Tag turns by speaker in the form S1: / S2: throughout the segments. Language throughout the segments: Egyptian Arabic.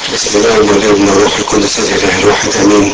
S1: بسم الله والابن والروح القدس الاله الواحد امين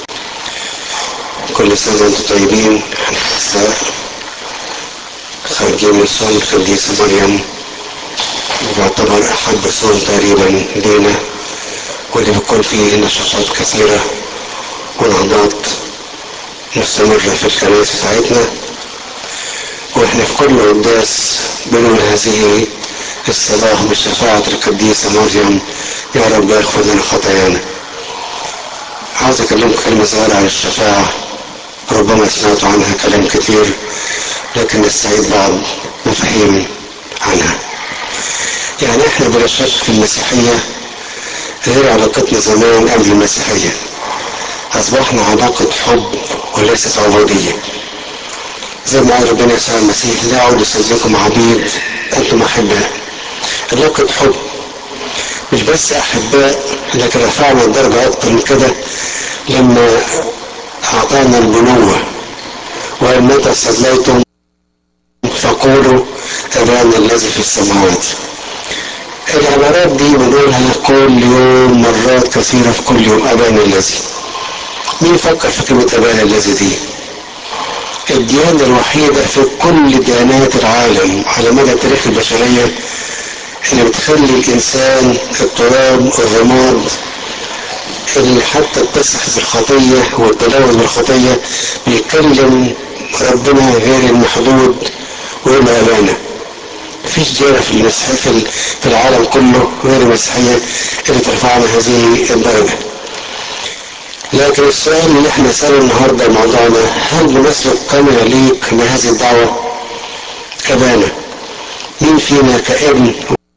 S1: كل سنه وانتم طيبين احنا لسه خارجين من صوم القديسه مريم يعتبر احب صوم تقريبا لينا واللي بيكون فيه نشاطات كثيره ونهضات مستمره في الكنائس بتاعتنا واحنا في كل قداس بنقول هذه الصلاة بشفاعة القديسة مريم يا رب اغفر لنا خطايانا عاوز اكلمكم كلمة صغيرة عن الشفاعة ربما سمعتوا عنها كلام كتير لكن نستعيد بعض مفاهيم عنها يعني احنا بلا شك في المسيحية غير علاقتنا زمان قبل المسيحية اصبحنا علاقة حب وليست عبودية زي ما قال ربنا يسوع المسيح لا اعود استاذنكم عبيد انتم احباء علاقة حب مش بس احباء لكن رفعنا الدرجة اكتر من كده لما اعطانا البنوة وان متى صليتم فقولوا ابانا الذي في السماوات العبارات دي بنقولها كل يوم مرات كثيرة في كل يوم ابانا الذي مين فكر في كلمة ابانا الذي دي الديانة الوحيدة في كل ديانات العالم على مدى تاريخ البشرية اللي بتخلي الإنسان التراب الرماد اللي حتى اتسح في الخطية والتلوث بالخطية بيتكلم ربنا غير المحدود ويقول أمانة مفيش ديانة في المسيحية في, في العالم كله غير المسيحية اللي ترفعنا هذه الدرجة لكن السؤال اللي احنا نسأله النهارده موضوعنا هل بنسلك كما يليق بهذه الدعوة؟ أبانا مين فينا كابن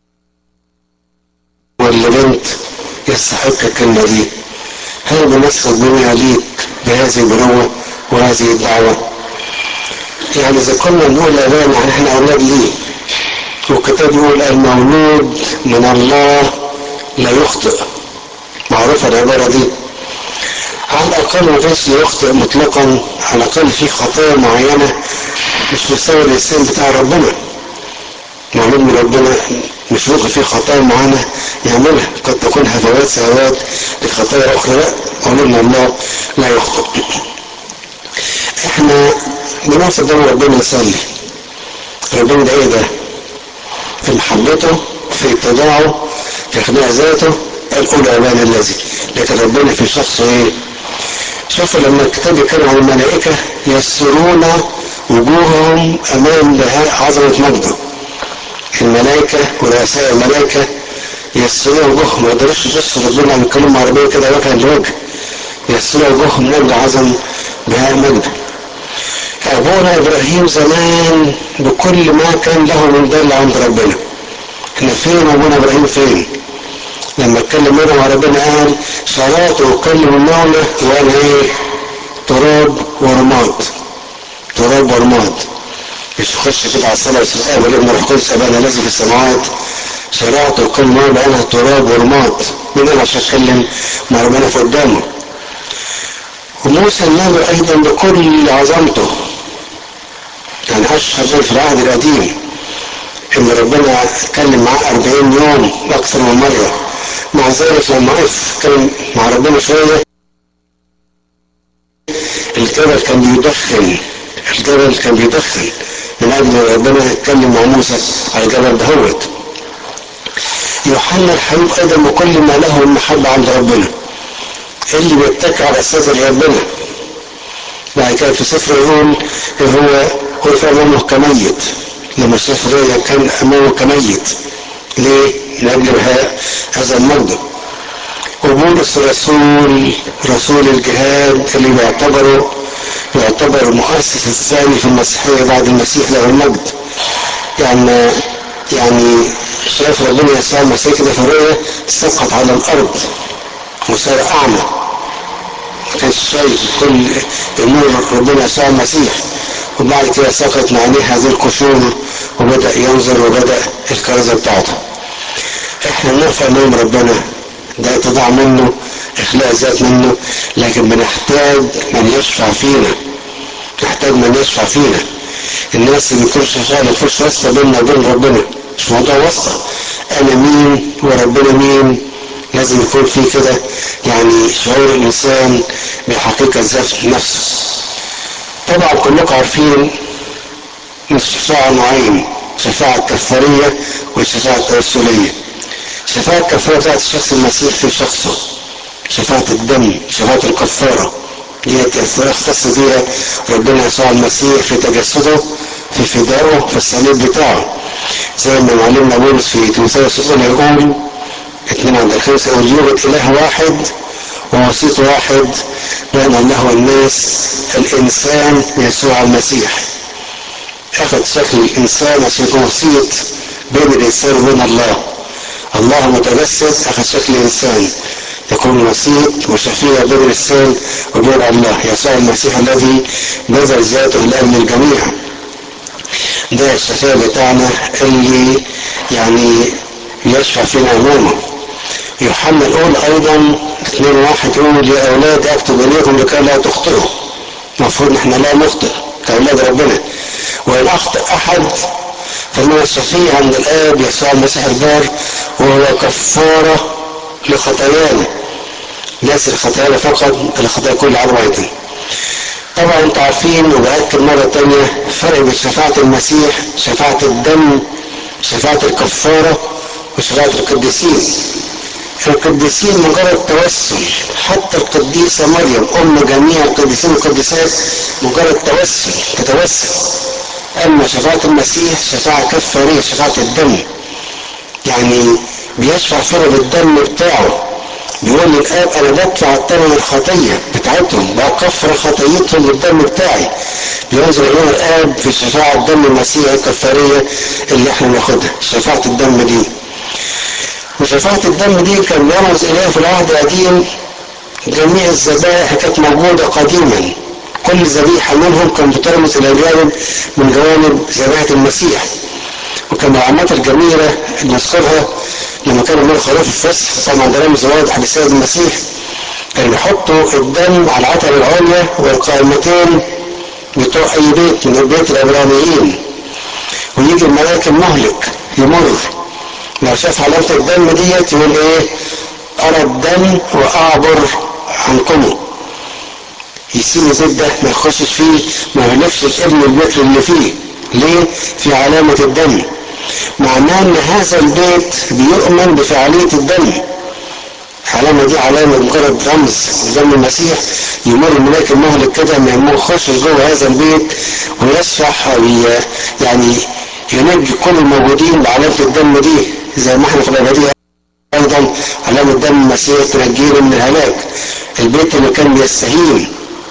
S1: ولا بنت يستحق الكلمة دي؟ هل بنسلك بما يليق بهذه البنوة وهذه الدعوة؟ يعني إذا كنا نقول أبانا يعني احنا أولاد ليه؟ والكتاب يقول المولود من الله لا يخطئ معروفة العبارة دي على الأقل ما كانش يخطئ مطلقا على الأقل في خطايا معينة مش مستوى الإنسان بتاع ربنا معلوم من ربنا مش ممكن في خطايا معينة يعملها قد تكون هفوات سهوات لخطايا أخرى لا معلوم من الله لا يخطئ احنا بنقف قدام ربنا نصلي ربنا ده ايه ده؟ في محبته في اتباعه في اخلاق ذاته الأولى أبانا الذي لكن ربنا في شخصه ايه؟ شوفوا لما الكتاب يتكلم عن الملائكة يسرون وجوههم أمام عظمة مجده الملائكة ورؤساء الملائكة يسرون وجوههم ما يقدروش يبصوا ربنا عم يتكلموا عربية كده وجها لوجه يسرون وجوههم من أجل عظم بهاء مجده أبونا إبراهيم زمان بكل ما كان له من دل عند ربنا احنا فين أبونا إبراهيم فين؟ لما اتكلم انا مع ربنا قال صلاة وكلم المولى وانا ايه تراب ورماد تراب ورماد مش تخش كده على الصلاة والسلام والابن الروح القدس ابانا الذي في السماوات صلاة وكل المولى انا تراب ورماد من انا عشان اتكلم مع ربنا في قدامه وموسى النبي ايضا بكل عظمته يعني اشهر زي في العهد القديم ان ربنا اتكلم معاه 40 يوم اكثر من مره مع ذلك لما وقف كان مع ربنا شوية الجبل كان بيدخن الجبل كان بيدخن من أجل ربنا يتكلم مع موسى على الجبل دهوت يوحنا الحبيب أيضا بكل ما له من محبة عند ربنا اللي بيتكى على أساس ربنا بعد كده في سفر يقول هو وقف أمامه كميت لما السفر كان أمامه كميت ليه؟ من أجل هذا المجد وبولس رسول رسول الجهاد اللي بيعتبره يعتبر المؤسس الثاني في المسيحية بعد المسيح له المجد يعني يعني شاف ربنا يسوع المسيح كده في الرؤية سقط على الأرض وصار أعمى ما كانش شايف كل أمور ربنا يسوع المسيح وبعد كده سقط مع عينيه هذه القشور وبدأ ينظر وبدأ الكرزة بتاعته احنا بنقف امام ربنا ده اتضاع منه اخلاء ذات منه لكن بنحتاج من يشفع فينا نحتاج من يشفع فينا الناس اللي بيكون شفاء ما يكونش واسطه بيننا وبين ربنا مش موضوع واسطه انا مين وربنا مين لازم يكون في كده يعني شعور الانسان بحقيقة ذات نفسه طبعا كلكم عارفين ان الشفاعة نوعين شفاعة كفارية والشفاعة التوسلية شفاعة الكفارة بتاعت الشخص المسيح في شخصه شفاعة الدم شفاعة الكفارة دي يختص بيها ربنا يسوع المسيح في تجسده في فدائه في الصليب بتاعه زي ما معلمنا بولس في تيموثاوس الاولى يقول اتنين عند الخمسة يقول يوجد اله واحد ووسيط واحد بين الله والناس الانسان يسوع المسيح اخذ شكل الانسان عشان يكون وسيط بين الانسان وبين الله الله متجسد اخذ شكل انسان يكون وسيط وشفيع بين الانسان وبين الله يسوع المسيح الذي بذل ذاته لاجل الجميع ده الشفاء بتاعنا اللي يعني يشفع فينا امامه يوحنا الاولى ايضا اثنين واحد يقول يا اولاد اكتب اليكم لكي لا تخطئوا المفروض نحن لا نخطئ كاولاد ربنا وان اخطا احد فهو الشفيع عند الاب يسوع المسيح البار وهو كفاره لخطايانا ليس الخطايا فقط الخطايا كل العالم ايضا طبعا انتوا عارفين وبأكد مرة تانية فرق بين شفاعة المسيح شفاعة الدم شفاعة الكفارة وشفاعة القديسين القديسين مجرد توسل حتى القديسة مريم أم جميع القديسين والقديسات مجرد توسل تتوسل أما شفاعة المسيح شفاعة كفارية شفاعة الدم يعني بيشفع فينا بالدم بتاعه بيقول للآب أنا بدفع الثمن الخطية بتاعتهم بكفر خطيتهم بالدم بتاعي بينزل إلينا الآب في شفاعة الدم المسيح الكفارية اللي احنا بناخدها شفاعة الدم دي وشفاعة الدم دي كان بيرمز إليها في العهد القديم جميع الذبائح كانت موجودة قديما كل ذبيحة منهم كان بترمز إلى جانب من جوانب ذبيحة المسيح وكان العلامات الجميلة اللي نذكرها لما كانوا بيقولوا خروف الفصح طبعا ده رمز واضح للسيد المسيح كانوا بيحطوا الدم على العتبة العليا والقائمتين بتوع أي بيت من البيت العبرانيين ويجي الملاك المهلك يمر لو شاف علامة الدم ديت يقول ايه أرى الدم وأعبر عنكم يسيب البيت ده ما يخشش فيه ما يلفش الابن البيت اللي فيه ليه؟ في علامة الدم معناه ان هذا البيت بيؤمن بفعالية الدم العلامة دي علامة مجرد رمز دم المسيح يمر الملاك المهلك كده ما يخش جوه هذا البيت ويصفح او يعني ينجي كل الموجودين بعلامة الدم دي زي ما احنا في الابدية ايضا علامة دم المسيح تنجينا من الهلاك البيت اللي كان بيستهين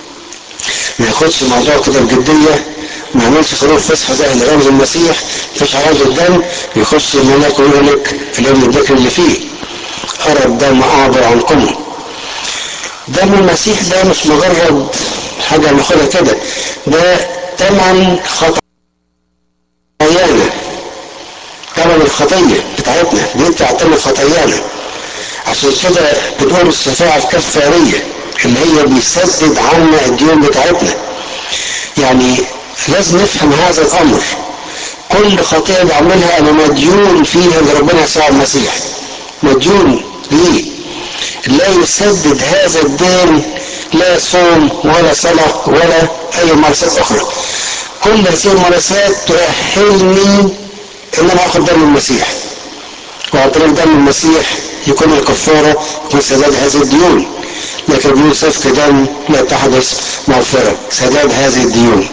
S1: ما ياخدش الموضوع كده بجدية ما يعملش خروف فسحة زي اللي رمز المسيح مفيش علامة الدم يخش الملاك ويقول لك الابن الذكر اللي فيه أرى الدم أعبر عنكم دم المسيح ده مش مجرد حاجة ناخدها كده ده تمن خطايانا تمن الخطية بتاعتنا بيدفع تمن خطايانا عشان كده بنقول الشفاعة الكفارية اللي هي بيسدد عنا الديون بتاعتنا يعني لازم نفهم هذا الامر كل خطيئة بعملها انا مديون فيها لربنا يسوع المسيح مديون ليه لا يسدد هذا الدين لا صوم ولا صلاة ولا اي ممارسات اخرى كل هذه الممارسات تؤهلني ان انا اخذ دم المسيح وعن طريق دم المسيح يكون الكفارة يكون سداد هذه الديون لكن بدون سفك دم لا تحدث مغفرة سداد هذه الديون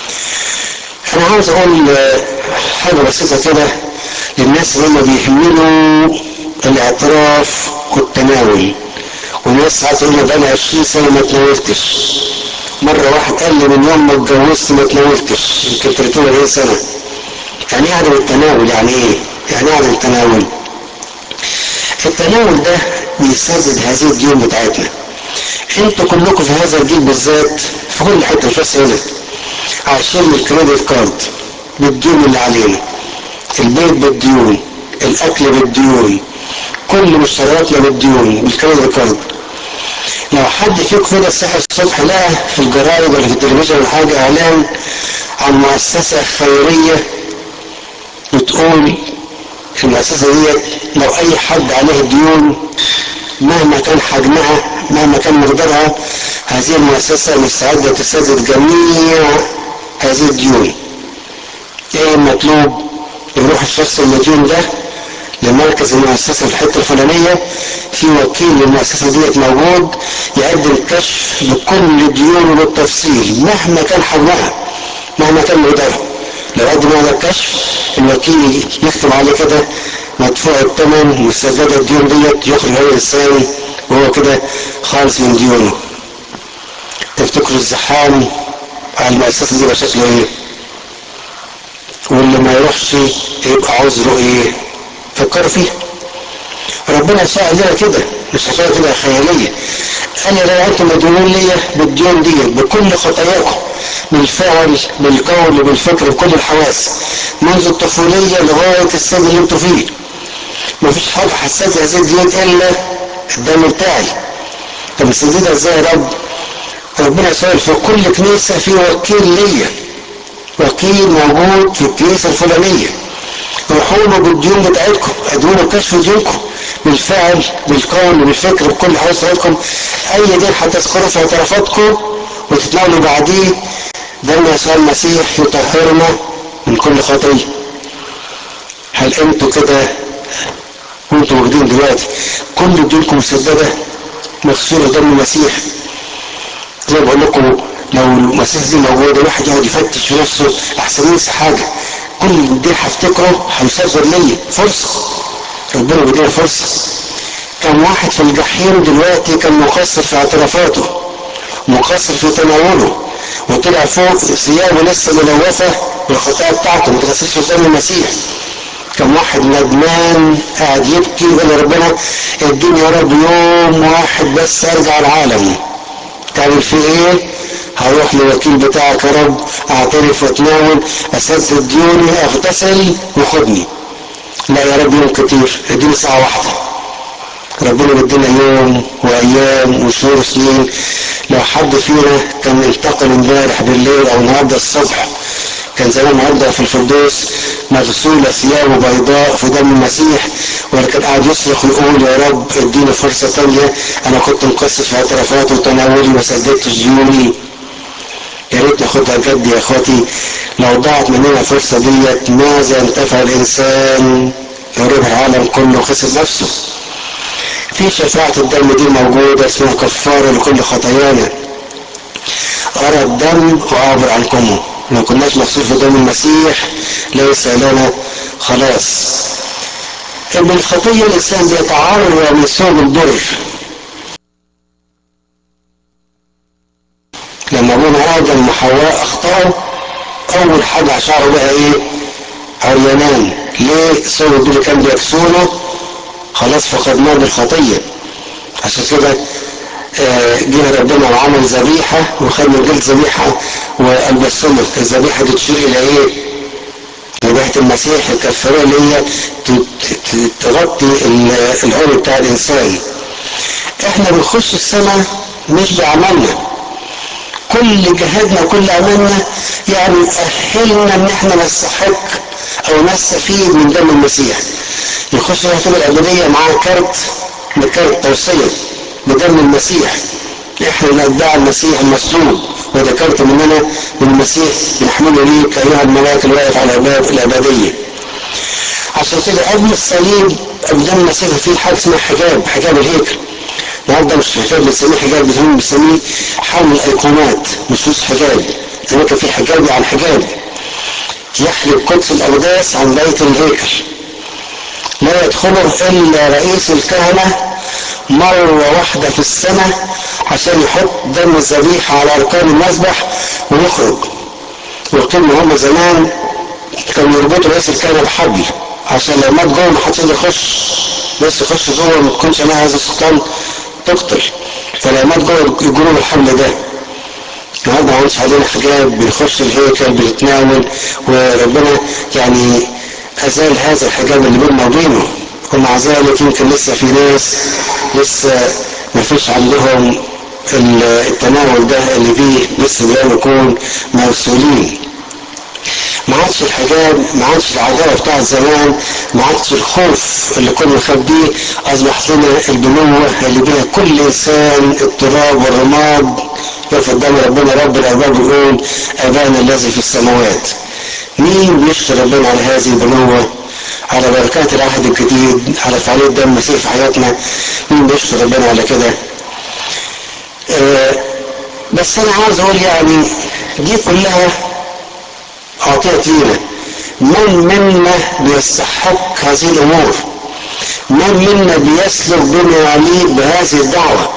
S1: انا عاوز اقول حاجة بسيطة كده للناس اللي هم بيهملوا الاعتراف والتناول والناس ساعات تقول لي بقى 20 سنة ما تناولتش مرة واحد قال لي من يوم ما اتجوزت ما تناولتش يمكن 30 40 سنة يعني ايه عدم التناول يعني ايه؟ يعني ايه عدم التناول؟ التناول ده بيسدد هذه الديون بتاعتنا انتوا كلكم في هذا الجيل بالذات في كل حته مش بس هنا عايشين من الكريدت كارد بالديون اللي علينا البيت بالديون الاكل بالديون كل مشترياتنا بالديون بالكريدت كارد لو حد فيكم كده صحي الصبح لقى في الجرايد ولا في التلفزيون ولا حاجه اعلان عن مؤسسه خيريه بتقول المؤسسه ديت لو اي حد عليه ديون مهما كان حجمها مهما كان مقدارها هذه المؤسسة مستعدة تسدد جميع هذه الديون ايه المطلوب يروح الشخص المديون ده لمركز المؤسسة في الحتة الفلانية في وكيل للمؤسسة ديت موجود يقدم كشف لكل ديونه بالتفصيل مهما كان حجمها مهما كان مقدارها لو قدم هذا الكشف الوكيل يكتب عليه كده مدفوع الثمن مستجدة الديون ديت يخرج هذا الانسان وهو كده خالص من ديونه تفتكروا الزحام على المؤسسة دي شكله ايه واللي ما يروحش يبقى عذره ايه فكروا فيه ربنا شاء لنا كده مش عشان كده خيالية انا لو انتم مديونين ليا بالديون دي بكل خطاياكم بالفعل بالقول بالفكر بكل الحواس منذ الطفولية لغاية السن اللي انتوا فيه مفيش حاجة حسيت هذه الديون الا الدم بتاعي طب نسددها ازاي يا رب ربنا سأل في كل كنيسة في وكيل ليا وكيل موجود في الكنيسة الفلانية روحوا له بالديون بتاعتكم ادوا له كشف ديونكم بالفعل بالقول بالفكر بكل حواساتكم اي دين هتذكروا في اعترافاتكم وتتناولوا بعديه دم يسوع المسيح يطهرنا من كل خطيه هل انتوا كده وانتوا موجودين دلوقتي كل ديونكم مسدده مغسوله دم المسيح زي ما بقول لكم لو المؤسسه دي موجوده الواحد يقعد يفتش في نفسه احسن ينسى حاجه كل دي هفتكره هيسافر ليا فرصه ربنا بيدينا فرصه كم واحد في الجحيم دلوقتي كان مقصر في اعترافاته مقصر في تناوله وطلع فوق ثيابه لسه ملوثه بالخطايا بتاعته ما تغسلش في دم المسيح كم واحد ندمان قاعد يبكي يقول يا ربنا اديني يا رب يوم واحد بس ارجع العالم تعمل فيه ايه هروح للوكيل بتاعك يا رب اعترف واتناول اسدد ديوني اغتسل وخدني لا يا رب يوم كتير اديني ساعة واحدة ربنا بيدينا يوم وايام وشهور وسنين لو حد فينا كان انتقل امبارح بالليل او النهارده الصبح كان زمان النهارده في الفردوس مغسولة ثيابه بيضاء في دم المسيح ولكن قاعد يصرخ ويقول يا رب اديني فرصة تانية انا كنت مقصر في اعترافاتي وتناولي ما سددتش ديوني يا ريت ناخدها جد يا اخواتي لو ضاعت مننا الفرصة ديت ماذا انتفع الانسان يريد العالم كله خسر نفسه في شفاعة الدم دي موجودة اسمها كفارة لكل خطايانا أرى الدم وأعبر عنكم لو كناش مغسول في دم المسيح ليس لنا خلاص من الخطية الإنسان بيتعرى من ثوب البر لما ابونا آدم وحواء أخطأوا أول حاجة شعروا بها إيه؟ عريانان ليه؟ ثوب البر اللي كان بيكسونه خلاص فقدناه بالخطية عشان كده جه ربنا وعمل ذبيحة وخد من جلد ذبيحة والبسمة الذبيحة دي تشير إلى إيه؟ ذبيحة المسيح الكفارية اللي هي تغطي العمر بتاع الإنسان. إحنا بنخش السماء مش بعملنا. كل جهادنا وكل عملنا يعني أهلنا إن إحنا نستحق أو نستفيد من دم المسيح. يخش الحكومة الأبدية معاه كارت بكارت توصية بدم المسيح احنا نتبع المسيح المسلوب وذكرت مننا بالمسيح بنحمله ليك ايها الملاك الواقف على الباب الابديه عشان كده قبل الصليب قدام المسيح في حاجه اسمها حجاب حجاب الهيكل النهارده مش حجاب بنسميه حجاب بنسميه حول الايقونات مش حجاب زمان كان في حجاب عن حجاب يحجب قدس الاقداس عن بيت الهيكل لا يدخله الا رئيس الكهنه مرة واحدة في السنة عشان يحط دم الذبيحة على أركان المذبح ويخرج وكانوا هم زمان كانوا يربطوا رئيس الكهنة بحبل عشان لو مات جوه ما حدش يقدر يخش بس يخش جوه ما تكونش معاه هذا السلطان تقتل فلو مات جوه يجروه بالحبل ده النهارده ما عادش علينا حجاب بنخش الهيكل بنتناول وربنا يعني أزال هذا الحجاب اللي بيننا وبينه ومع ذلك يمكن لسه في ناس لسه ما فيش عندهم التناول ده اللي فيه لسه لا نكون موصولين ما عادش الحجاب ما عادش العداوه بتاعت زمان ما عادش الخوف اللي كنا نخبيه اصبح لنا البنوه اللي بيها كل انسان التراب والرماد يقف قدام ربنا رب الارباب يقول ابانا الذي في السماوات مين بيشكر ربنا على هذه البنوه على بركات العهد الجديد على فعالية دم المسيح في حياتنا مين بيشكر ربنا على كده آه بس انا عاوز اقول يعني دي كلها اعطيت لينا من منا بيستحق هذه الامور من منا بيسلك بما يعنيه بهذه الدعوه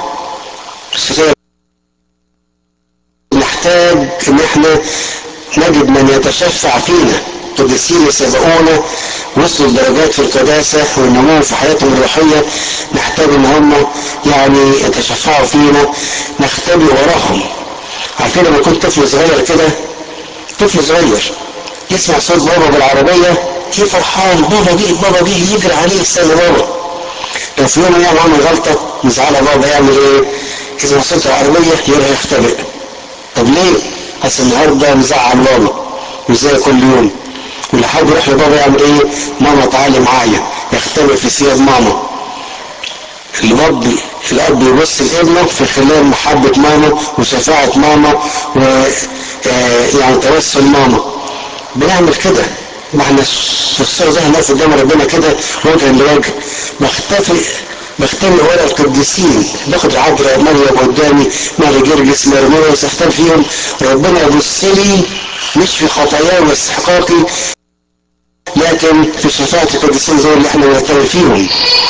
S1: نحتاج ان احنا نجد من يتشفع فينا قديسين سبقونا وصلوا لدرجات في القداسة والنمو في حياتهم الروحية نحتاج ان هم يعني يتشفعوا فينا نختبئ وراهم عارفين لما كنت طفل صغير كده طفل صغير يسمع صوت بابا بالعربية يجي فرحان بابا جه بابا جه يجري عليه يستنى بابا لو في يوم يعمل عمل غلطة مزعلة بابا يعمل ايه؟ يسمع صوت العربية يروح يختبئ طب ليه؟ اصل النهارده مزعل بابا مش زي كل يوم ولحد يروح لبابا يعمل ايه؟ ماما تعالي معايا يختبئ في ثياب ماما الاب الاب يبص لابنه في خلال محبه ماما وشفاعه ماما و يعني توسل ماما بنعمل كده ما احنا في الصوره ده هنقف قدام ربنا كده وجها لوجه بختفي بختبئ ورا القديسين باخد العذراء مريم قدامي ماري جرجس مرموس اختار فيهم ربنا يبص لي مش في خطاياي واستحقاقي لكن في شفاعة القديسين دول اللي احنا بنهتم فيهم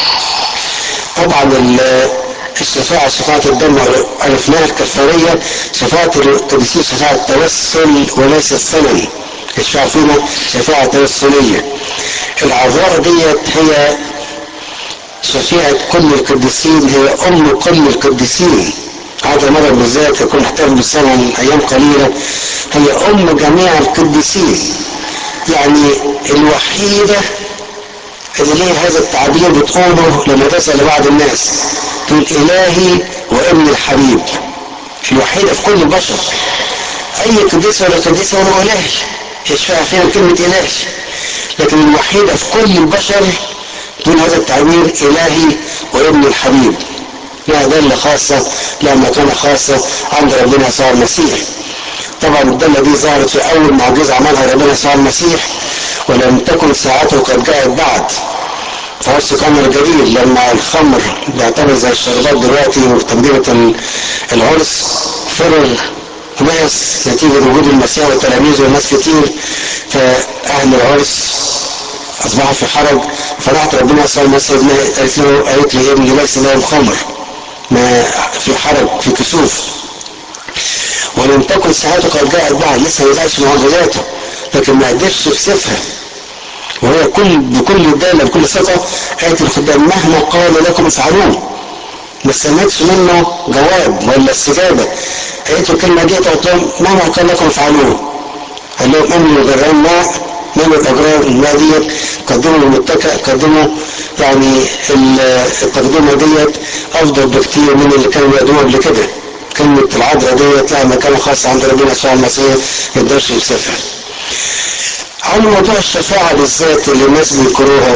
S1: طبعا الشفاعة شفاعة الدم عرفناها الكفارية شفاعة القديسين شفاعة توسل وليس الثمن الشفاعة فينا شفاعة توسلية العذراء ديت هي شفيعة كل القديسين هي أم كل القديسين هذا مرة بالذات يكون احترم بالسنة من أيام قليلة هي أم جميع القديسين يعني الوحيدة اللي ليه هذا التعبير بتقوله لما تسأل بعض الناس تقول إلهي وابن الحبيب الوحيدة في كل البشر أي قديس ولا قديسة ولا إلهي يشفع فيها كلمة إلهي لكن الوحيدة في كل البشر تقول هذا التعبير إلهي وابن الحبيب لها دالة خاصة لها مكانة خاصة عند ربنا يسوع المسيح طبعا الدالة دي ظهرت في أول معجزة عملها ربنا يسوع المسيح ولم تكن ساعته قد جاءت بعد فعرس كان الجليل لما الخمر بيعتبر زي الشربات دلوقتي وتقديمة العرس فرر ناس نتيجة وجود المسيح والتلاميذ والناس كتير فأهل العرس أصبحوا في حرج فراحت ربنا يسوع المسيح قالت له قالت لي ابني ليس لهم خمر ما في حرج في كسوف ولم تكن ساعته قد جاءت بعد لسه ما بدأش معجزاته لكن ما قدرش يكسفها وهي كل بكل دالة بكل ثقة قالت الخدام مهما قال لكم افعلوه ما استنتش منه جواب ولا استجابة قالت له الكلمة دي قلت لهم مهما قال لكم افعلوه قال لهم املوا جرام ماء ملوا الاجرام الماء ديت قدموا المتكئ قدموا يعني التقدمة ديت افضل بكتير من اللي كانوا بيقدموه قبل كده كلمة العذراء ديت لها مكانة خاصة عند ربنا يسوع المسيح ما يقدرش يكسفها. عن موضوع الشفاعة بالذات اللي الناس بينكروها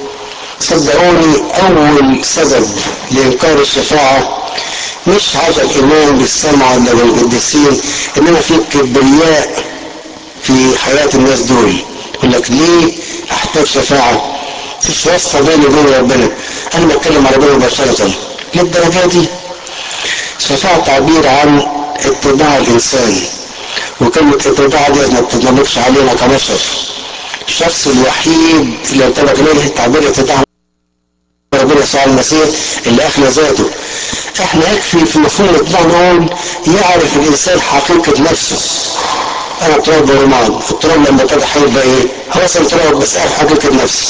S1: صدقوني أول سبب لإنكار الشفاعة مش عدم الإيمان بالسمع ولا بالقديسين إنما في كبرياء في حياة الناس دول يقول لك ليه أحتاج شفاعة؟ مفيش واسطة بيني وبين ربنا أنا بتكلم على ربنا مباشرة للدرجة دي شفاعة تعبير عن اتباع الإنسان وكلمة اتباع دي ما بتطلبش علينا كبشر الشخص الوحيد اللي ينطبق عليه تعبير اتباع ربنا يسوع المسيح اللي أخلى ذاته احنا يكفي في مفهوم الاتباع نقول يعرف الإنسان حقيقة نفسه أنا تراب ورماد التراب لما ابتدى هيبقى إيه؟ هو أصلا تراب بس أعرف حقيقة نفسي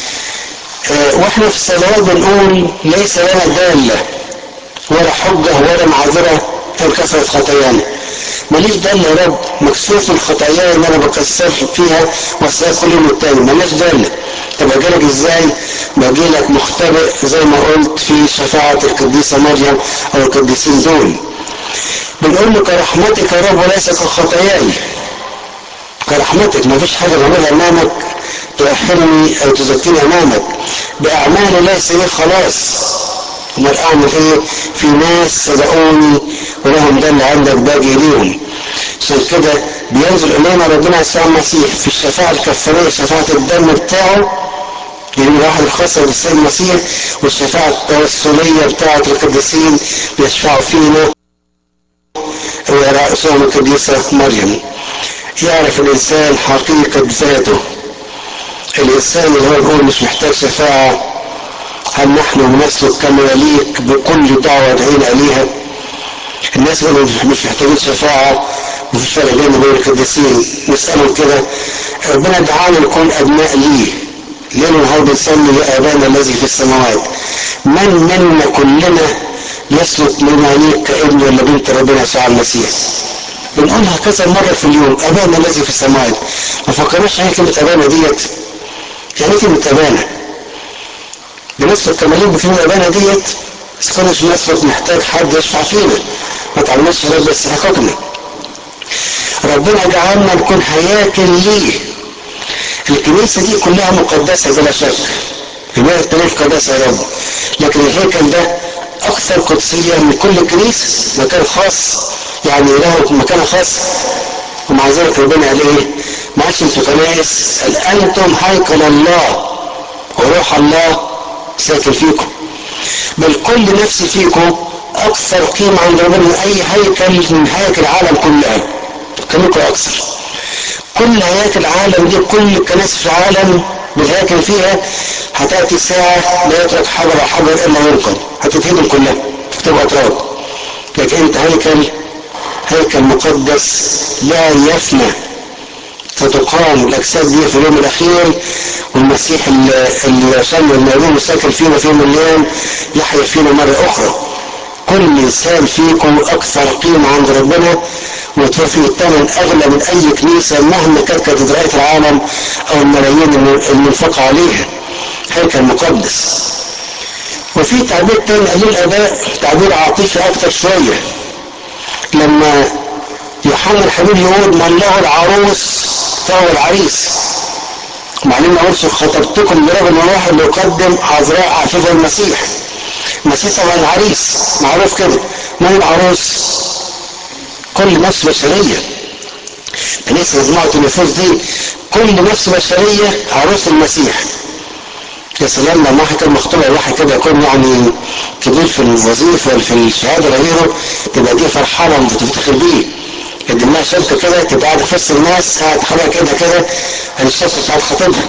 S1: اه واحنا في الصلوات بنقول ليس لنا دالة ولا حجة ولا معذرة عن كثرة خطايانا ماليش دالة يا رب مكسوف من خطاياي ان انا بكسر فيها واستاذ كل يوم التاني ماليش دالة طب اجيلك ازاي باجيلك مختبئ زي ما قلت في شفاعة القديسة مريم او القديسين دول بنقول له كرحمتك يا رب وليس كخطاياي كرحمتك ما فيش حاجة بعملها أمامك تؤهلني أو تزكيني أمامك بأعمالي ليس لي خلاص امال اعمل ايه في ناس سبقوني ولهم ده اللي عندك باقي ليهم عشان كده بينزل الينا ربنا يسوع المسيح في الشفاعة الكفارية شفاعة الدم بتاعه يعني الواحد الخاصة بالسيد المسيح والشفاعة التوسلية بتاعة القديسين بيشفعوا فينا ورأسهم القديسة مريم يعرف الإنسان حقيقة ذاته الإنسان اللي هو بيقول مش محتاج شفاعة هل نحن نسلك كما يليق بكل دعوة دعينا إليها الناس بيقولوا مش محتاجين شفاعة مفيش فرق بين وبين القديسين نسألهم كده ربنا دعانا نكون أبناء ليه ليل ونهار بنسمي يا أبانا الذي في السماوات من منا كلنا يسلك بما يليق كابن ولا بنت ربنا يسوع المسيح بنقولها كذا مرة في اليوم أبانا الذي في السماوات ما فكرناش يعني كلمة أبانا ديت يعني كلمة أبانا بنسلك كمالين بكلمة أبانا ديت بس كناش نسلك محتاج حد يشفع فينا ما تعملناش رب استحقاقنا ربنا جعلنا نكون هياكل ليه الكنيسة دي كلها مقدسة بلا شك لماذا التاريخ قداسة يا رب لكن الهيكل ده أكثر قدسية من كل كنيسة مكان خاص يعني له مكان خاص ومع ذلك ربنا قال ايه ما عادش انتوا كنائس قال انتم هيكل الله وروح الله ساكن فيكم بل كل نفس فيكم اكثر قيمة عند ربنا من اي هيكل من هيكل العالم كلها كلكم اكثر كل هياكل العالم دي كل الكنائس في العالم بالهياكل فيها هتأتي ساعة لا يترك حجر أو حجر إلا ينقل هتتهدم كلها تبقى تراب لكن أنت هيكل هيكل مقدس لا يفنى ستقام الأجساد دي في اليوم الأخير والمسيح اللي شم المعلوم ساكن فينا في يوم من الأيام يحيا فينا مرة أخرى كل إنسان فيكم أكثر قيمة عند ربنا وتوفي الثمن أغلى من أي كنيسة مهما كانت كاتدرائية العالم أو الملايين المنفقة عليها هيكل مقدس وفي تعبير تاني قليل الآباء تعبير عاطفي أكتر شوية لما يوحنا الحبيب يقول من له العروس فهو العريس وبعدين قلت خطبتكم برجل واحد ليقدم عذراء عفيفة المسيح المسيح طبعا العريس معروف كده من العروس كل نفس بشرية كنيسة مجموعة النفوس دي كل نفس بشرية عروس المسيح يا سلام لما واحد كان مخطوب واحد كده يكون يعني كبير في الوظيفة ولا في الشهادة غيره تبقى دي فرحانة وتفتخر بيه يقدم لها شبكة كده تبقى قاعدة في وسط الناس قاعد حاجة كده كده الشبكة بتاعت خطيبها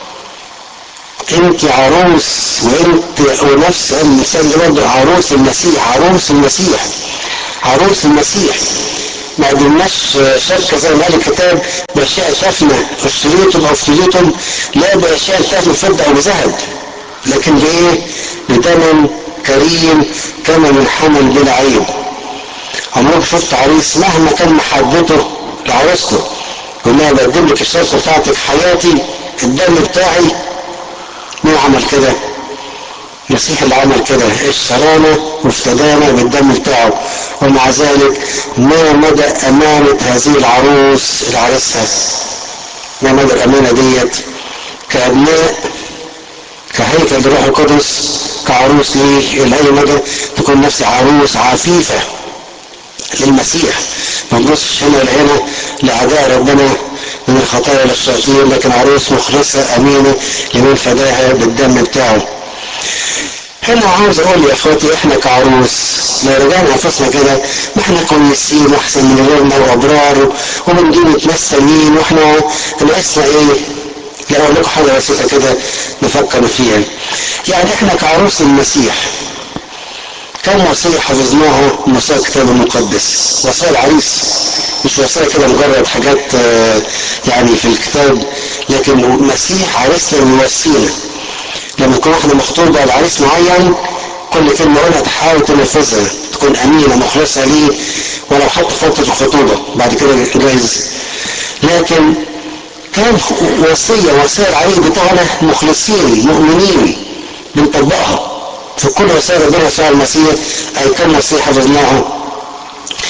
S1: انت عروس وانت ونفس الانسان ده برضه عروس المسيح عروس المسيح عروس المسيح ما قدمناش شركة زي ما قال الكتاب بأشياء شافنا اشتريتم أو اشتريتم لا بأشياء شافنا فضة أو ذهب لكن بإيه؟ بدم كريم كما من حمل بلا عيب عمرك شفت عريس مهما كان محبته لعروسته يقول لها بقدم لك الشركة بتاعتك حياتي الدم بتاعي مين عمل كده؟ المسيح اللي عمل كده اشترانا وافتدانا بالدم بتاعه ومع ذلك ما مدى أمانة هذه العروس العريسة ما مدى الأمانة ديت كأبناء كهيكل الروح القدس كعروس ليه لأي مدى تكون نفسي عروس عفيفة للمسيح ما نبصش هنا ولا هنا لأعداء ربنا من الخطايا للشياطين لكن عروس مخلصة أمينة لمن فداها بالدم بتاعه هنا عاوز اقول يا اخواتي احنا كعروس لو رجعنا انفسنا كده ما احنا كويسين واحسن من غيرنا وابرار وبنجي نتمثل مين واحنا ناقصنا ايه؟ لا اقول لكم حاجه بسيطه كده نفكر فيها. يعني احنا كعروس المسيح كم وصيه حفظناها من وصايا الكتاب المقدس؟ وصايا العريس مش وصايا كده مجرد حاجات يعني في الكتاب لكن المسيح عريسنا يوصينا لما يكون واحدة مخطوبة لعريس معين كل كلمة أقولها تحاول تنفذها تكون أمينة مخلصة ليه ولو حتى فترة الخطوبة بعد كده جايز لكن كان وصية وصية العريس بتاعنا مخلصين مؤمنين بنطبقها في كل وصايا ربنا يسوع المسيح أي كم وصية حفظناها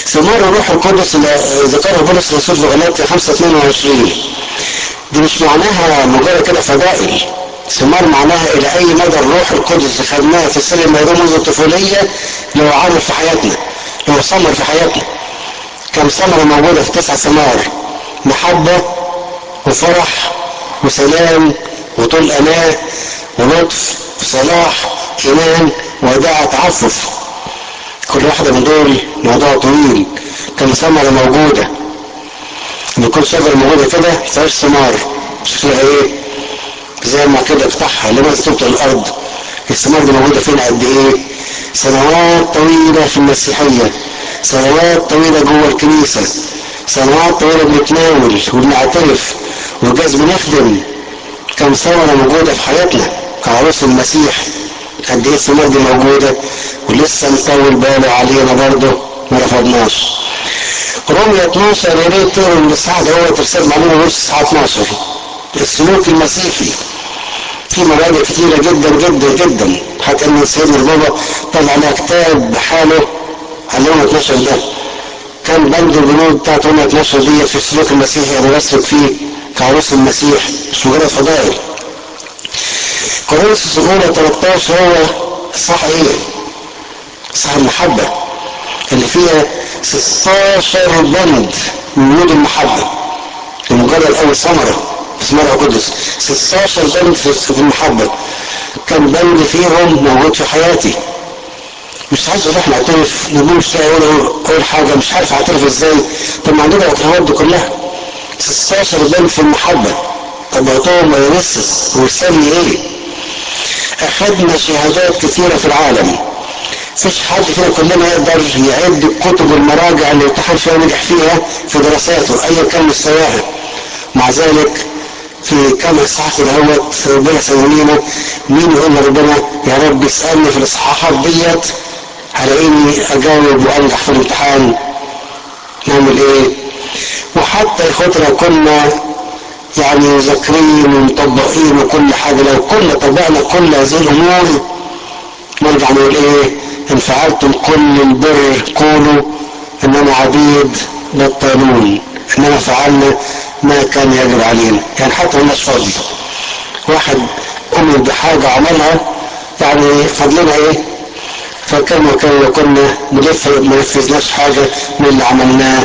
S1: ثمار الروح القدس اللي ذكرها بولس الرسول في غلاطيا 5 22 دي مش معناها مجرد كده فضائل ثمار معناها الى اي مدى الروح القدس خدناها في سر الميدان منذ الطفوليه لو عمل في حياتنا لو ثمر في حياتنا كم ثمره موجوده في تسع ثمار محبه وفرح وسلام وطول اناه ولطف وصلاح ايمان وداع تعفف كل واحده من دول موضوع طويل كم ثمره موجوده ان كل شجره موجوده كده فيهاش ثمار شكلها ايه زي ما كده افتحها لما تبطل الارض الثمار دي موجوده فين قد ايه سنوات طويله في المسيحيه سنوات طويله جوه الكنيسه سنوات طويله بنتناول وبنعترف وجاز بنخدم كم ثمره موجوده في حياتنا كعروس المسيح قد ايه الثمار دي موجوده ولسه مطول باله علينا برضه ما رفضناش رومية 12 يا ريت تقروا الاصحاح ده هو ترسل معلومه نص اصحاح 12 السلوك المسيحي في مبادئ كتيرة جدا جدا جدا حتى ان سيدنا البابا طلع لها كتاب بحاله على يوم 12 ده كان بند البنود بتاعت يوم 12 دي في السلوك المسيحي انا بسلك فيه كعروس المسيح مش مجرد فضائل كورنثوس الاولى 13 هو صح ايه؟ صح المحبه اللي فيها 16 بند من بنود المحبه لمجرد اول ثمره ثمره القدس 16 بند في المحبه كم بند فيهم موجود في حياتي مش عايز اروح نعترف نقول مش لاقي اقول اقول حاجه مش عارف اعترف ازاي طب ما عندنا الاعترافات دي كلها 16 بند في المحبه طب اعطوهم ما يمسس ويسمي ايه؟ اخذنا شهادات كثيره في العالم فيش حد فينا كلنا يقدر يعد الكتب والمراجع اللي امتحن فيها ونجح فيها في دراساته ايا كان مستواها مع ذلك في كم اصحاح كده هوت ربنا سوينا مين يقول لربنا يا رب اسالني في الاصحاحات ديت على اني اجاوب وانجح في الامتحان نعمل ايه وحتى يا اخوتنا كنا يعني مذاكرين ومطبقين وكل حاجه لو كنا طبقنا كل هذه الامور نرجع نقول ايه ان فعلتم كل البر قولوا اننا عبيد بطلون اننا فعلنا ما كان يجب علينا يعني حتى مالناش فضل واحد امر بحاجه عملها يعني فضلنا ايه فكان وكان لو كنا بنلف ما نفذناش حاجه من اللي عملناه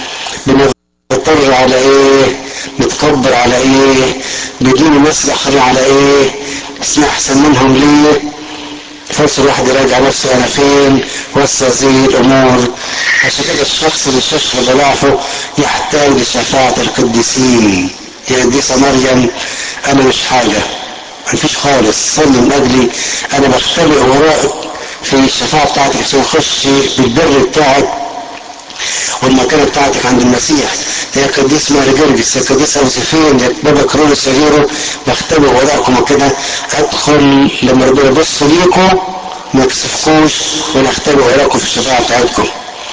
S1: بنضطر على ايه نتكبر على ايه بدون الناس الاخرين على ايه اسمع احسن منهم ليه فرصة الواحد يراجع نفسه انا فين وسط هذه الامور عشان كده الشخص اللي استشهد ضعفه يحتاج لشفاعة القديسين يا قديسة مريم انا مش حاجة مفيش خالص صلي من اجلي انا بختبئ وراءك في الشفاعة بتاعتك عشان اخش بالبر بتاعك والمكانة بتاعتك عند المسيح يا قديس ماري جرجس يا قديس اوسفين يا بابا كرولوس يغيره بختبئ وراءكم وكده ادخل لما ربنا يبص ليكم ما يكسفكوش ونختبئ وراءكم في الشفاعة بتاعتكم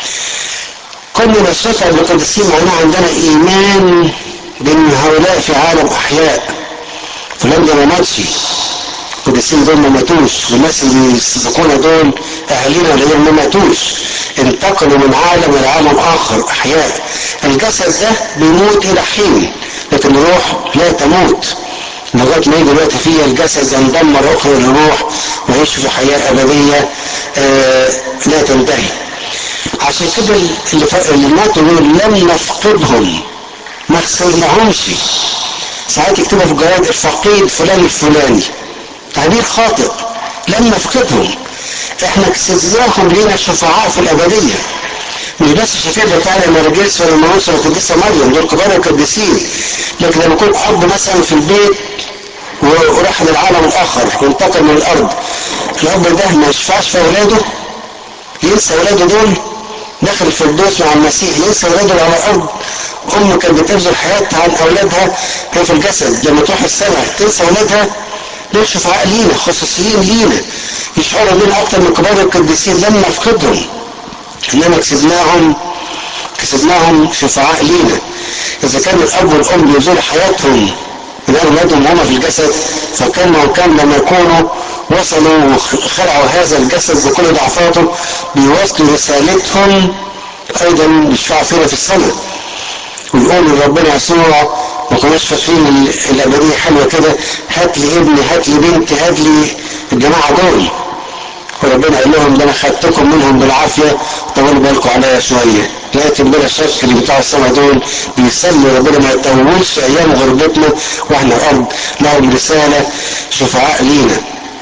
S1: كنا نشفع بالقديسين معناه عندنا ايمان بان هؤلاء في عالم احياء فلان ده ما ماتش القديسين دول ما ماتوش والناس اللي يسبقونا دول اهالينا اللي ما ماتوش انتقلوا من عالم الى عالم اخر احياء الجسد ده بيموت الى حين لكن الروح لا تموت لغايه ما يجي الوقت فيه الجسد ينضم مره اخرى للروح ويعيش في حياه ابديه آه لا تنتهي عشان كده اللي, ف... اللي ماتوا دول لم نفقدهم ما خسرناهمش ساعات يكتبوا في الجرايد الفقيد فلان الفلاني تعبير خاطئ لم نفقدهم احنا كسبناهم لينا شفعاء في الابديه مش بس الشفيع بتاع المرجيس ولا المنوس ولا القديسه مريم دول كبار القديسين لكن لما يكون اب مثلا في البيت وراح للعالم الاخر وانتقل من الارض الاب ده ما يشفعش في اولاده ينسى اولاده دول دخل الفردوس مع المسيح ينسى اولاده على الارض ام كانت بتبذل حياتها عن اولادها هي في الجسد لما تروح السماء تنسى اولادها دول شفعاء لينا خصوصيين لينا يشعروا بينا اكتر من كبار القديسين لم نفقدهم انما كسبناهم كسبناهم شفعاء لينا اذا كان الاب والام بيبذلوا حياتهم من اولادهم وهم في الجسد فكان وكان لما يكونوا وصلوا وخلعوا هذا الجسد بكل ضعفاته بيواصلوا رسالتهم ايضا يشفعوا فينا في السماء ويقولوا لربنا يسوع ما كناش فاكرين ال- الابديه حلوه كده هات لي ابني هات لي بنتي هات لي الجماعه دول وربنا قال لهم ده انا خدتكم منهم بالعافيه طولوا بالكم عليا شويه لكن بلا شك اللي بتوع السماء دول بيصلوا ربنا ما يطولش ايام غربتنا واحنا الارض لهم رساله شفعاء لينا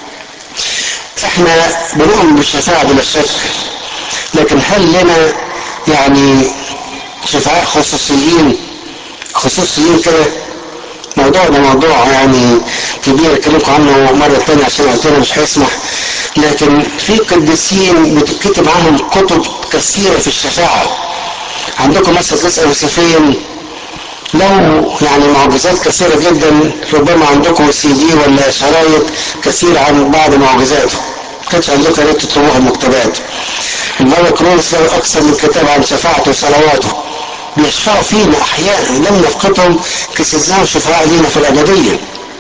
S1: احنا بنؤمن بالشفاعه بلا شك لكن هل لنا يعني شفعاء خصوصيين خصوصيين كده موضوع ده موضوع يعني كبير اكلمكم عنه مرة تانية عشان وقتنا مش هيسمح لكن في قديسين بتتكتب عنهم كتب كثيرة في الشفاعة عندكم مثلا قصة يوسفين له يعني معجزات كثيرة جدا ربما عندكم سي دي ولا شرايط كثيرة عن بعض معجزاته ما كانش عندكم يا ريت تطلبوها المكتبات الملك كرونس له أكثر من كتاب عن شفاعته وصلواته بيشفعوا فينا أحيانا لم نفقدهم كسبناهم شفعاء لينا في الأبدية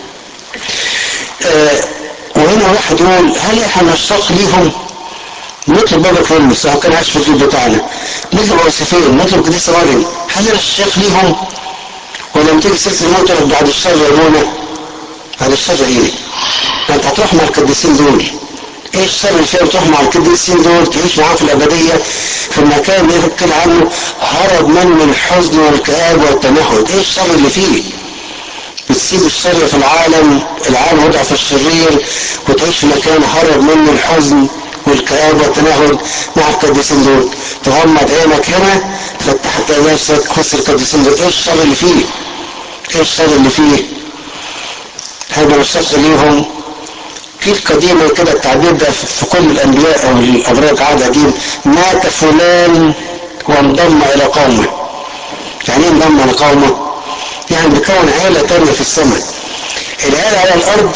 S1: آه وهنا واحد يقول هل احنا نشتاق ليهم نطلب بابا كرونس هو كان عايش في الجيل بتاعنا نطلب يوسفين نطلب قديسة مريم هل انا نشتاق ليهم ولما تيجي سيره الموت يقول لك بعد الشر يا ابونا بعد الشر ايه؟ ما انت هتروح مع القديسين دول ايه الشر اللي فيها بتروح مع القديسين دول تعيش معاهم في الابديه في المكان اللي قيل عنه هرب منه الحزن والكآبه والتنهد ايه الشر اللي فيه؟ بتسيب الشر في العالم العالم وضع في الشرير وتعيش في مكان هرب منه الحزن والكآبة والتنهد مع القديسين دول تغمض عينك هنا فتحت نفسك خص القديسين دول ايه الشر اللي فيه؟ ايه الشر اللي فيه؟ هذا مشتق ليهم في القديمة كده التعبير ده في كل الأنبياء أو الأبراج عادة قديم مات فلان وانضم إلى قومه يعني ايه انضم إلى قومه؟ يعني بيكون عيلة تانية في السماء العيلة على الأرض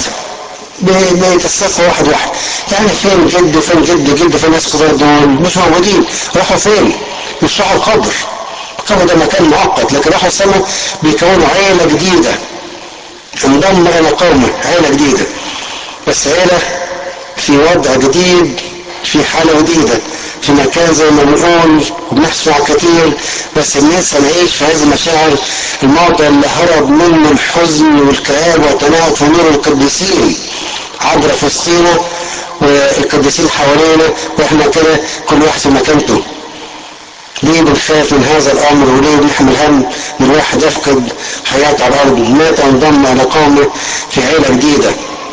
S1: بيتصفوا واحد واحد يعني فين جد فين جد جد فين ناس كبار دول مش موجودين راحوا فين؟ مش راحوا القبر القبر ده مكان مؤقت لكن راحوا السماء بيكونوا عيلة جديدة انضم إلى قومه عيلة جديدة بس عيلة في وضع جديد في حالة جديدة في مكان زي ما بنقول وبنسمع كتير بس الناس هنعيش في هذه المشاعر الموضع اللي هرب منه الحزن والكآبة والتناهض في نور القديسين عبر في وسطينا والقديسين حوالينا واحنا كده كل واحد في مكانته ليه بنخاف من هذا الامر وليه بنحمل هم ان الواحد يفقد حياته على الارض مات وانضم الى قومه في عيله جديده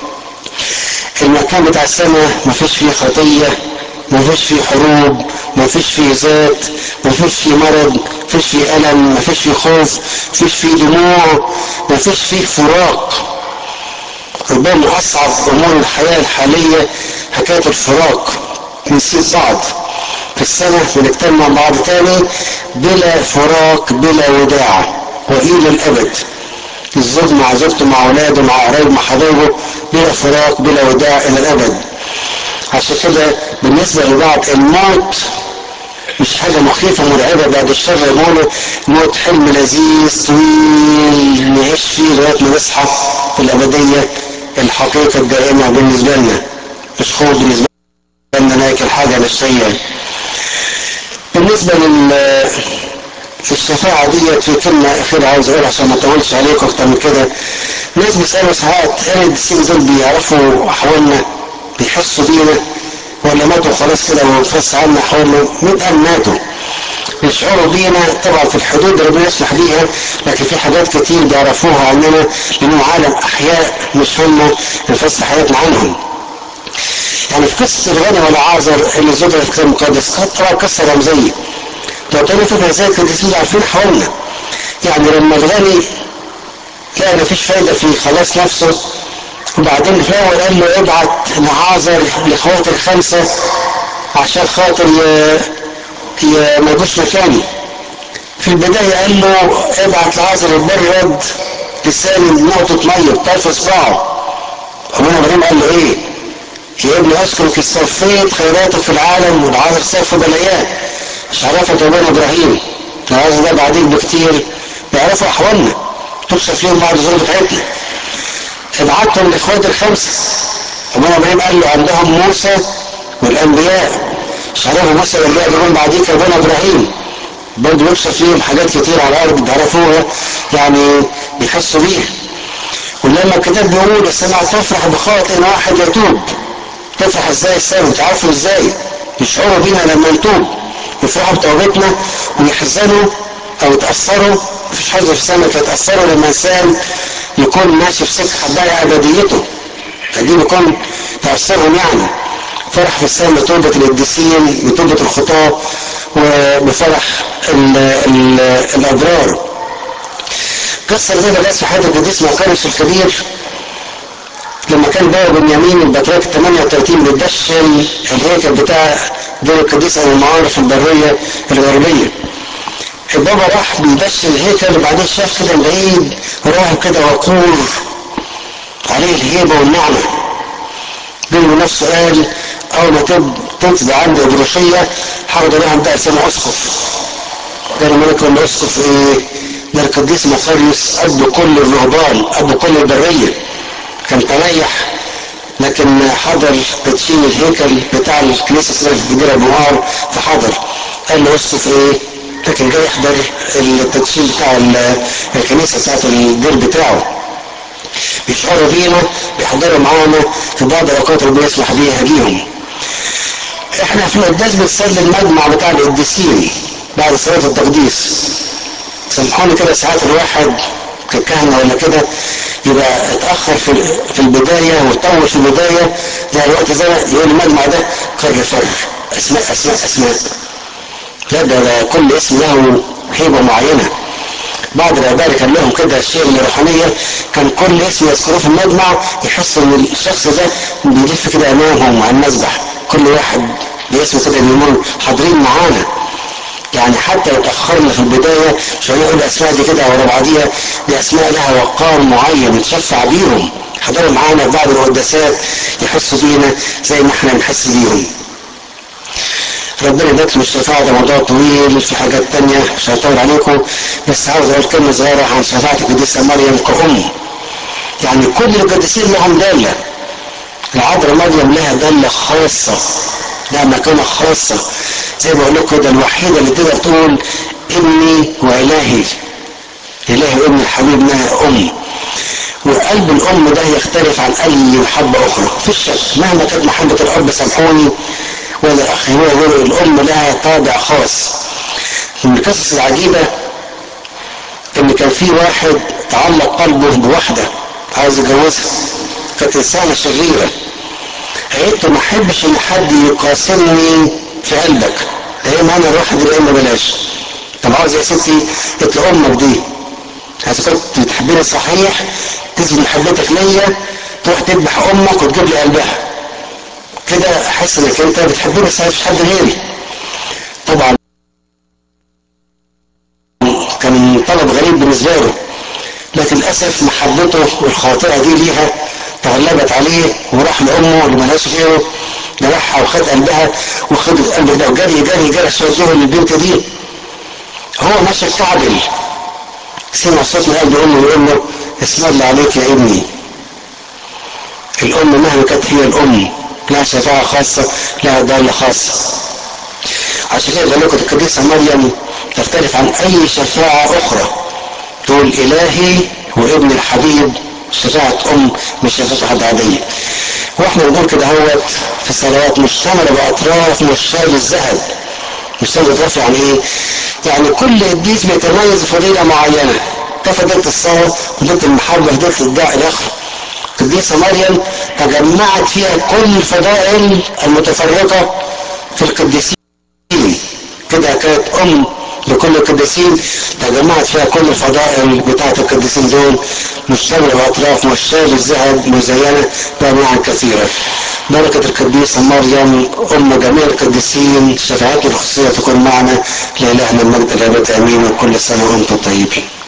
S1: المكان بتاع السماء ما فيش فيه خطيه ما فيش فيه حروب ما فيش فيه ذات ما فيش فيه مرض ما فيش فيه الم ما فيش فيه خوف ما فيش فيه دموع ما فيش فيه فراق ربما اصعب امور الحياه الحاليه حكايه الفراق بنسيب بعض في السنة بنجتمع مع بعض تاني بلا فراق بلا وداع وإلى الأبد الزوج مع زوجته مع أولاده مع قرايبه مع حبايبه بلا فراق بلا وداع إلى الأبد عشان كده بالنسبة لبعض الموت مش حاجة مخيفة مرعبة بعد الشر يقولوا الموت حلم لذيذ طويل نعيش فيه لغاية ما نصحى في الأبدية الحقيقة الدائمة بالنسبة لنا مش خوف بالنسبة لنا لكن حاجة نفسية بالنسبة لل الشفاعة ديت في كلمة أخيرة عاوز أقولها عشان ما أطولش عليكم أكتر من كده ناس بيسألوا ساعات هل الدسين دول بيعرفوا أحوالنا بيحسوا بينا ولا ماتوا خلاص كده ونفس عنا أحوالنا مين قال ماتوا يشعروا بينا طبعا في الحدود اللي ربنا يسمح بيها لكن في حاجات كتير بيعرفوها عننا لأنهم عالم أحياء مش هم نفس حياتنا عنهم يعني في قصة الغني والعازر اللي ذكرت في الكتاب المقدس كانت طبعا قصة رمزية لو تاني فكرة ازاي القديسين عارفين حولنا يعني لما الغني لقى مفيش فايدة في خلاص نفسه وبعدين في الأول قال له ابعت لعازر لإخواته الخمسة عشان خاطر ي... ي... ما يجوش مكاني في البداية قال له ابعت لعازر البرد لسان نقطة مية بطرف اصبعه أبونا إبراهيم قال له إيه؟ يا ابني اذكرك استوفيت خيراتك في العالم والعازر سيف بليات مش عرفت ابونا ابراهيم العازر ده بعدين بكتير بيعرفوا احوالنا تكشف لهم بعد الظروف بتاعتنا ابعتهم لاخوات الخمسه ابونا ابراهيم قال له عندهم موسى والانبياء مش عرفوا موسى والانبياء بيقول بعديك يا ابونا ابراهيم برضه يكشف فيهم حاجات كتير على الارض بيعرفوها يعني بيحسوا بيها ولما الكتاب بيقول السماء تفرح بخاطئ واحد يتوب تفرح ازاي السماء تعرفوا ازاي يشعروا بينا لما نتوب يفرحوا بتوبتنا ويحزنوا او يتاثروا مفيش حاجه في السماء تتاثروا لما انسان يكون ماشي في سكه هتضيع ابديته فدي بيكون تاثرهم يعني فرح في السماء بتوبه القديسين بتوبه الخطاه وبفرح ال ال الابرار قصه زي ما جت في حياه القديس مقارس الكبير لما كان بابا بنيامين البطريرك 38 بيدشن الهيكل بتاع دير القديس ابو المعارف البريه الغربيه البابا راح بيدشن الهيكل وبعدين شاف كده من بعيد راهب كده وقور عليه الهيبه والنعمه بينه نفسه قال اول ما تنتج عندي ابروشيه هاخد الراهب ده اسمه اسقف قال ملك الاسقف ايه ده القديس مقاريوس اب كل الرهبان اب كل البريه كان تريح لكن حضر تدشين الهيكل بتاع الكنيسه اسمها في دير المعار فحضر قال له اسقف ايه لكن جاي يحضر التدشين بتاع الكنيسه بتاعت الدير بتاعه بيشعروا بينا بيحضروا معانا في بعض الاوقات ربنا يسمح بيها ليهم احنا في القداس بنصلي المجمع بتاع القديسين بعد صلاه التقديس سامحوني كده ساعات الواحد ككهنه ولا كده يبقى اتاخر في في البدايه وطول في البدايه زي الوقت زي يقول المجمع ده كر فر اسماء اسماء اسماء لا ده, ده كل اسم له هيبه معينه بعد الاباء كان لهم كده الشيء من الروحانيه كان كل اسم يذكروه في المجمع يحسوا ان الشخص ده بيلف كده امامهم على المسبح كل واحد باسمه كده بيمر حاضرين معانا يعني حتى لو اتاخرنا في البدايه مش هنقول الاسماء دي كده ورا بعضيها دي اسماء لها وقار معين نتشفع بيهم حضروا معانا في بعض القداسات يحسوا بينا زي ما احنا بنحس بيهم ربنا يبارك له الشفاعة ده موضوع طويل في حاجات تانية مش هطول عليكم بس عاوز اقول كلمة صغيرة عن شفاعة القديسة مريم كأم يعني كل القديسين لهم دالة العذراء مريم لها دالة خاصة لها مكانة خاصة زي ما بقول لكم كده الوحيدة اللي تقدر تقول ابني وإلهي إلهي وابن الحبيب لها أم وقلب الأم ده يختلف عن أي محبة أخرى في الشك مهما كانت محبة الأب سامحوني ولا الأخ هو غير الأم لها طابع خاص من القصص العجيبة إن كان في واحد تعلق قلبه بواحدة عاوز يتجوزها كانت إنسانة شريرة قالت له ما أحبش إن حد يقاسمني في قلبك يا إما أنا الواحد يا إما بلاش طب عاوز يا ستي قلت له أمك دي إذا كنت بتحبني صحيح تثبت محبتك ليا تروح تذبح أمك وتجيب لي قلبها كده احس انك انت بتحبني بس مفيش حد غيري طبعا كان طلب غريب بالنسبه له لكن للاسف محبته الخاطئه دي ليها تغلبت عليه وراح لامه اللي ملهاش غيره ذبحها وخد قلبها وخد القلب ده وجري جري جري عشان يوصله للبنت دي هو ماشي الكعبل سمع صوت من قلب امه يقول له اسم الله عليك يا ابني الام مهما كانت هي الام لها شفاعة خاصة لها دالة خاصة عشان كده بقول لكم القديسة مريم تختلف عن أي شفاعة أخرى تقول إلهي وابن الحبيب شفاعة أم مش شفاعة حد عادية واحنا بنقول كده هوت في الصلوات مشتملة بأطراف مشال الذهب مشتملة بأطراف يعني إيه؟ يعني كل قديس بيتميز بفضيلة معينة كفضيلة الصلاة فضيلة المحبة فضيلة الدعاء إلى آخره القديسة مريم تجمعت فيها كل الفضائل المتفرقة في القديسين كده كانت أم لكل القديسين تجمعت فيها كل الفضائل بتاعة القديسين دول مشتملة بأطراف مشال الذهب مزينة بأنواع كثيرة بركة القديسة مريم أم جميع القديسين شفاعته الخصوصية تكون معنا لإلهنا المجد الأبد آمين وكل سنة وأنتم طيبين